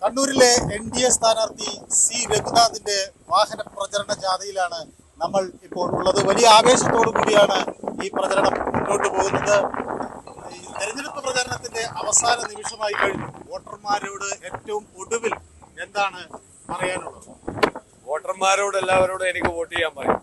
കണ്ണൂരിലെ N D A സ്ഥാനാർത്ഥി C രഘുനാഥിന്റെ വാഹന പ്രചരണ ജാഥയിലാണ് നമ്മൾ ഇപ്പോൾ ഉള്ളത് വലിയ ആവേശത്തോടു കൂടിയാണ് ഈ പ്രചരണം മുന്നോട്ട് പോകുന്നത് ഈ തെരഞ്ഞെടുപ്പ് പ്രചരണത്തിന്റെ അവസാന നിമിഷമായി കഴിഞ്ഞു വോട്ടർമാരോട് ഏറ്റവും ഒടുവിൽ എന്താണ് പറയാനുള്ളത് വോട്ടർമാരോട് എല്ലാവരോടും എനിക്ക് വോട്ട് ചെയ്യാൻ പറയും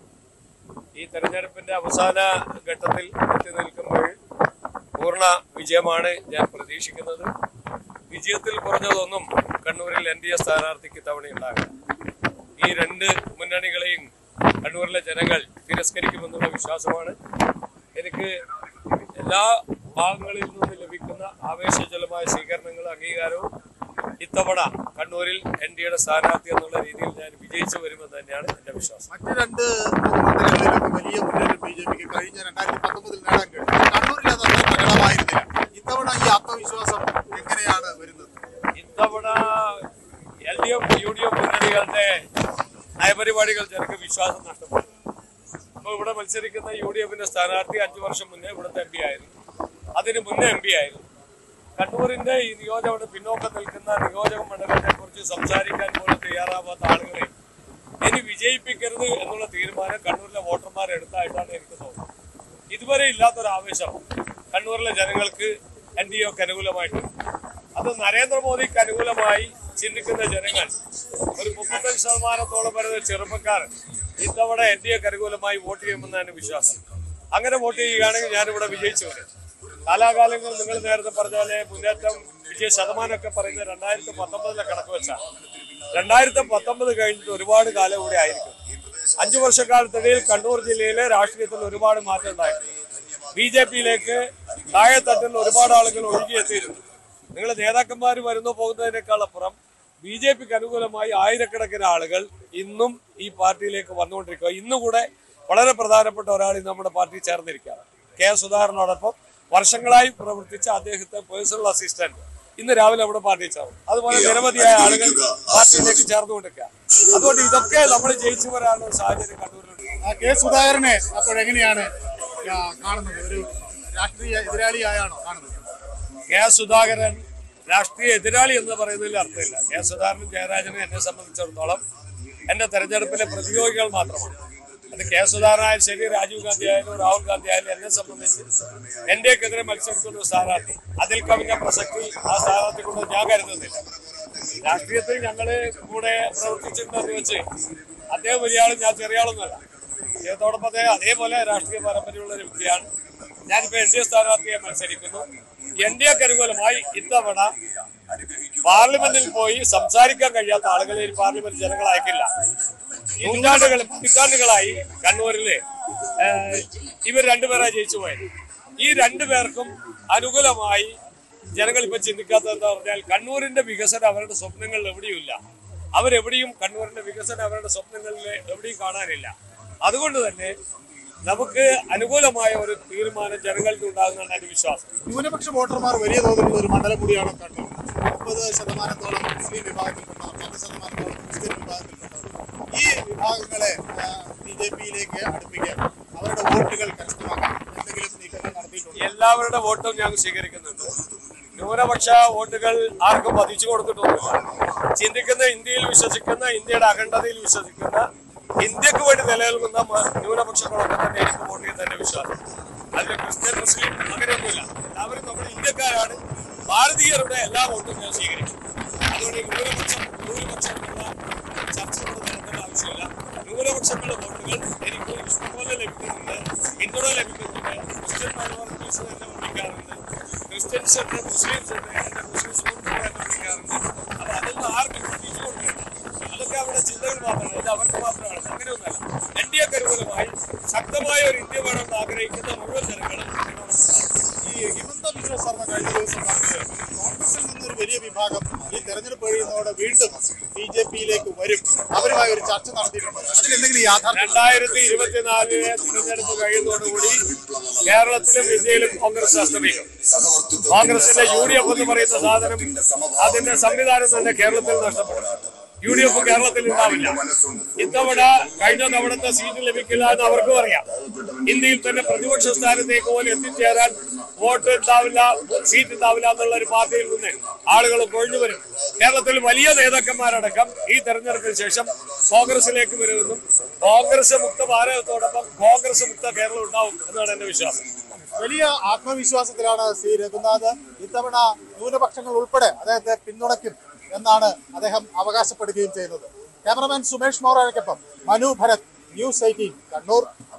ഈ തെരഞ്ഞെടുപ്പിന്റെ അവസാന ഘട്ടത്തിൽ എത്തി നിൽക്കുമ്പോൾ പൂർണ്ണ വിജയമാണ് ഞാൻ പ്രതീക്ഷിക്കുന്നത് വിജയത്തിൽ കുറഞ്ഞതൊന്നും കണ്ണൂരിൽ എൻ ഡി എ സ്ഥാനാർത്ഥിക്ക് തവണ ഉണ്ടാകില്ല ഈ രണ്ട് മുന്നണികളെയും കണ്ണൂരിലെ ജനങ്ങൾ തിരസ്കരിക്കുമെന്നുള്ള വിശ്വാസമാണ് എനിക്ക് എല്ലാ ഭാഗങ്ങളിൽ നിന്നും ലഭിക്കുന്ന ആവേശജലമായ സ്വീകരണങ്ങളും അംഗീകാരവും ഇത്തവണ കണ്ണൂരിൽ എൻ ഡി എയുടെ സ്ഥാനാർത്ഥി എന്നുള്ള രീതിയിൽ ഞാൻ വിജയിച്ചു വരുമെന്ന് തന്നെയാണ് എന്റെ വിശ്വാസം മറ്റ് രണ്ട് മണ്ഡലങ്ങളിലൊക്കെ വലിയ മുന്നേറ്റം ബി ജെ പിക്ക് കഴിഞ്ഞ രണ്ടായിരത്തി പത്തൊമ്പതിൽ നേടാൻ കഴിഞ്ഞു കണ്ണൂരിൽ അത് അത്ര പ്രകടമായിരുന്നില്ല ഇത്തവണ ഈ ആത്മവിശ്വാസം എങ്ങനെയാണ് വരുന്നത് ഇത്തവണ L D F U D F മുന്നണികളുടെ നയപരിപാടികൾ ജനക്ക് വിശ്വാസം നഷ്ടപ്പെട്ടു അപ്പോൾ ഇവിടെ മത്സരിക്കുന്ന യു ഡി എഫിന്റെ സ്ഥാനാർത്ഥി അഞ്ചു വർഷം മുന്നേ ഇവിടുത്തെ എം പി ആയിരുന്നു അതിന് മുന്നേ എം പി ആയിരുന്നു കണ്ണൂരിന്റെ ഈ നിയോജക പിന്നോക്കം നിൽക്കുന്ന നിയോജക മണ്ഡലത്തെ കുറിച്ച് സംസാരിക്കാൻ പോലും തയ്യാറാവാത്ത ആളുകളെ ഇനി വിജയിപ്പിക്കരുത് എന്നുള്ള തീരുമാനം കണ്ണൂരിലെ വോട്ടർമാർ എടുത്തായിട്ടാണ് എനിക്ക് തോന്നുന്നത് ഇതുവരെ ഇല്ലാത്തൊരു ആവേശം കണ്ണൂരിലെ ജനങ്ങൾക്ക് എൻ ഡി എക്ക് അനുകൂലമായിട്ടുണ്ട് അത് നരേന്ദ്രമോദിക്ക് അനുകൂലമായി ചിന്തിക്കുന്ന ജനങ്ങൾ ഒരു മുപ്പത്തഞ്ച് ശതമാനത്തോളം വരുന്ന ചെറുപ്പക്കാർ ഇത്തവണ എൻ ഡി എക്ക് അനുകൂലമായി വോട്ട് ചെയ്യുമെന്നാണ് വിശ്വാസം അങ്ങനെ വോട്ട് ചെയ്യുകയാണെങ്കിൽ ഞാനിവിടെ വിജയിച്ചു വരും കാലാകാലങ്ങൾ നിങ്ങൾ നേരത്തെ പറഞ്ഞ പോലെ മുന്നേറ്റം വിജയ ശതമാനമൊക്കെ പറയുന്നത് രണ്ടായിരത്തി പത്തൊമ്പതിലെ കണക്ക് വെച്ചാണ് രണ്ടായിരത്തി പത്തൊമ്പത് കഴിഞ്ഞിട്ട് ഒരുപാട് കാലം കൂടെ ആയിരിക്കും അഞ്ചു വർഷക്കാലത്തിടയിൽ കണ്ണൂർ ജില്ലയിലെ രാഷ്ട്രീയത്തിൽ ഒരുപാട് മാറ്റം ഉണ്ടായിട്ടുണ്ട് ബി ജെ പിയിലേക്ക് താഴെത്തട്ടിൽ ഒരുപാട് ആളുകൾ ഒഴുകിയെത്തിയിരുന്നു നിങ്ങൾ നേതാക്കന്മാർ വരുന്നു പോകുന്നതിനേക്കാൾ അപ്പുറം ബി ജെ പിക്ക് അനുകൂലമായി ആയിരക്കണക്കിന് ആളുകൾ ഇന്നും ഈ പാർട്ടിയിലേക്ക് വന്നുകൊണ്ടിരിക്കുക ഇന്നുകൂടെ വളരെ പ്രധാനപ്പെട്ട ഒരാൾ ഇന്ന് നമ്മുടെ പാർട്ടി ചേർന്നിരിക്കുകയാണ് കെ സുധാകരനോടൊപ്പം വർഷങ്ങളായി പ്രവർത്തിച്ച അദ്ദേഹത്തെ പേഴ്സണൽ അസിസ്റ്റന്റ് ഇന്ന് രാവിലെ അവിടെ പാർട്ടി ചേർന്നു അതുപോലെ നിരവധിയായ ആളുകൾ പാർട്ടിയിലേക്ക് ചേർന്നുകൊണ്ടിരിക്കുക അതുകൊണ്ട് ഇതൊക്കെ നമ്മൾ ജയിച്ചു വരാനുള്ള സാഹചര്യം കണ്ണൂരിലുണ്ട് ആ കെ സുധാകരനെ അപ്പോൾ എങ്ങനെയാണ് ആ, കാണുന്നത് ഒരു രാഷ്ട്രീയ എതിരാളിയായാണോ കാണുന്നത് കെ സുധാകരൻ രാഷ്ട്രീയ എതിരാളി എന്ന് പറയുന്നതിൽ അർത്ഥമില്ല കെ സുധാകരനും ജയരാജനും എന്നെ സംബന്ധിച്ചിടത്തോളം എന്റെ തെരഞ്ഞെടുപ്പിലെ പ്രതിയോഗികൾ മാത്രമാണ് അത് കെ സുധാകരനായാലും ശരി രാജീവ് ഗാന്ധി ആയാലും രാഹുൽ ഗാന്ധി ആയാലും എന്നെ സംബന്ധിച്ച് എന്റെക്കെതിരെ മത്സരിക്കുന്ന ഒരു സ്ഥാനാർത്ഥി അതിൽ കവിഞ്ഞ പ്രസക്തി ആ സ്ഥാനാർത്ഥി കൊണ്ട് ഞാൻ കരുതുന്നില്ല രാഷ്ട്രീയത്തിൽ ഞങ്ങള് കൂടെ പ്രവർത്തിച്ചിട്ടുണ്ടെന്ന് വെച്ച് അദ്ദേഹം വലിയ ആളും ഞാൻ ചെറിയ ആളൊന്നുമല്ല അദ്ദേഹത്തോടൊപ്പം അദ്ദേഹം അതേപോലെ രാഷ്ട്രീയ പാരമ്പര്യമുള്ള ഒരു വ്യക്തിയാണ് ഞാനിപ്പോ എൻ ഡി എ സ്ഥാനാർത്ഥിയെ മത്സരിക്കുന്നു എൻ ഡി എക്ക് അനുകൂലമായി ഇത്തവണ പാർലമെന്റിൽ പോയി സംസാരിക്കാൻ കഴിയാത്ത ആളുകളെ ഈ പാർലമെന്റ് ജനങ്ങൾ അയക്കില്ല നൂറ്റാണ്ടുകൾ പതിറ്റാണ്ടുകളായി കണ്ണൂരില് ഏഹ്, ഇവർ രണ്ടുപേരാ ജയിച്ചു പോയത് ഈ രണ്ടുപേർക്കും അനുകൂലമായി ജനങ്ങൾ ഇപ്പൊ ചിന്തിക്കാത്തത് എന്താ പറഞ്ഞാൽ കണ്ണൂരിന്റെ വികസനം അവരുടെ സ്വപ്നങ്ങളിൽ എവിടെയുമില്ല അവരെവിടെയും കണ്ണൂരിന്റെ വികസനം അവരുടെ സ്വപ്നങ്ങളിൽ എവിടെയും കാണാനില്ല അതുകൊണ്ട് തന്നെ നമുക്ക് അനുകൂലമായ ഒരു തീരുമാനം ജനങ്ങൾക്ക് ഉണ്ടാകുന്നതാണ് എന്റെ വിശ്വാസം ന്യൂനപക്ഷ വോട്ടർമാർ വലിയ തോതിലുള്ള ഒരു മണ്ഡലം കൂടിയാണ് കണ്ണൂർ മുപ്പത് ശതമാനത്തോളം മുസ്ലിം വിഭാഗത്തിൽപ്പെട്ടവർ പത്ത് ശതമാനത്തോളം ക്രിസ്ത്യൻ വിഭാഗത്തിൽപ്പെട്ടവർ ഈ വിഭാഗങ്ങളെ ബി ജെ പിയിലേക്ക് അടുപ്പിക്കാൻ അവരുടെ വോട്ടുകൾ കരസ്ഥമാക്കാൻ എന്തെങ്കിലും നീക്കങ്ങൾ നടത്തിയിട്ടുണ്ട് എല്ലാവരുടെ വോട്ടും ഞങ്ങൾ സ്വീകരിക്കുന്നുണ്ട് ന്യൂനപക്ഷ വോട്ടുകൾ ആർക്കും പതിച്ചു കൊടുത്തിട്ടൊന്നുമില്ല ചിന്തിക്കുന്ന ഇന്ത്യയിൽ വിശ്വസിക്കുന്ന ഇന്ത്യയുടെ അഖണ്ഡതയിൽ വിശ്വസിക്കുന്ന ഇന്ത്യക്ക് വേണ്ടി നിലനിൽക്കുന്ന മ- ന്യൂനപക്ഷങ്ങളൊക്കെ തന്നെ എനിക്ക് വോട്ട് ചെയ്യുന്ന എന്റെ വിശ്വാസം അതിൽ ക്രിസ്ത്യൻ മുസ്ലിം അങ്ങനെയൊന്നുമില്ല എല്ലാവരും നമ്മുടെ ഇന്ത്യക്കാരാണ് ഭാരതീയരുടെ എല്ലാ വോട്ടും ഞാൻ സ്വീകരിക്കും അതുകൊണ്ട് ഈ ന്യൂനപക്ഷം ന്യൂനപക്ഷം എന്നുള്ള ചർച്ച ഇവിടെ നടത്തേണ്ട ആവശ്യമില്ല ന്യൂനപക്ഷങ്ങളുടെ വോട്ടുകൾ എനിക്ക് ഇഷ്ടംപോലെ ലഭിക്കുന്നുണ്ട് പിന്തുണ ലഭിക്കുന്നുണ്ട് ക്രിസ്ത്യൻ മൈനോറിറ്റീസ് എന്നെ വിളിക്കാറുണ്ട് ക്രിസ്ത്യൻസ് ഉണ്ട് മുസ്ലിംസ് ഉണ്ട് എന്റെ മുസ്ലിം സുഹൃത്തുക്കൾ എന്നെ വിളിക്കാറുണ്ട് അപ്പൊ അതൊന്നും ആർക്കും പ്രതീക്ഷ കൊടുക്കില്ല അതൊക്കെ അവരുടെ ചിന്തകൾ മാത്രമാണ് ഇത് അവർക്ക് മാത്രമാണ് അങ്ങനെയൊന്നല്ല എൻ ഡി എക്ക് അനുകൂലമായി ശക്തമായ ഒരു ഇന്ത്യ വേണമെന്ന് ആഗ്രഹിക്കുന്ന മുഴുവൻ ജനങ്ങളും ഇതിനോടൊപ്പം ഈ ഹിമന്ത ബിശ്വ ശർമ്മ കഴിഞ്ഞ ദിവസം പറഞ്ഞത് കോൺഗ്രസിൽ നിന്നൊരു വലിയ വിഭാഗം ഈ തെരഞ്ഞെടുപ്പ് കഴിയുന്നതോടെ വീണ്ടും ബി ജെ പിയിലേക്ക് വരും അവരുമായി ഒരു ചർച്ച നടത്തിയിട്ടുണ്ട് അതിലെന്തെങ്കിലും യാഥാർത്ഥ്യം രണ്ടായിരത്തി ഇരുപത്തിനാലിലെ തിരഞ്ഞെടുപ്പ് കഴിയുന്നതോടുകൂടി കേരളത്തിലും ഇന്ത്യയിലും കോൺഗ്രസ് അസ്തമിക്കും കോൺഗ്രസിന്റെ യു ഡി എഫ് എന്ന് പറയുന്ന സാധനം അതിന്റെ സംവിധാനം തന്നെ കേരളത്തിൽ നഷ്ടപ്പെടും യു ഡി എഫ് കേരളത്തിൽ ഉണ്ടാവില്ല ഇത്തവണ കഴിഞ്ഞ തവണത്തെ സീറ്റ് ലഭിക്കില്ല എന്ന് അവർക്കും അറിയാം ഇന്ത്യയിൽ തന്നെ പ്രതിപക്ഷ സ്ഥാനത്തേക്ക് പോലും എത്തിച്ചേരാൻ വോട്ട് ഉണ്ടാവില്ല സീറ്റ് ഉണ്ടാവില്ല എന്നുള്ള ഒരു പാർട്ടിയിൽ നിന്ന് ആളുകൾ കൊഴിഞ്ഞു വരും കേരളത്തിൽ വലിയ നേതാക്കന്മാരടക്കം ഈ തെരഞ്ഞെടുപ്പിന് ശേഷം കോൺഗ്രസിലേക്ക് വരുമെന്നും കോൺഗ്രസ് മുക്ത ഭാരതത്തോടൊപ്പം കോൺഗ്രസ് മുക്ത കേരളം ഉണ്ടാവും എന്നാണ് എന്റെ വിശ്വാസം വലിയ ആത്മവിശ്വാസത്തിലാണ് സി രഘുനാഥ് ഇത്തവണ ന്യൂനപക്ഷങ്ങൾ ഉൾപ്പെടെ അദ്ദേഹത്തെ പിന്തുണയ്ക്കും എന്നാണ് അദ്ദേഹം അവകാശപ്പെടുകയും ചെയ്യുന്നത് ക്യാമറമാൻ സുമേഷ് മൗറാനയ്ക്കൊപ്പം മനു ഭരത് ന്യൂസ് എയ്റ്റീൻ കണ്ണൂർ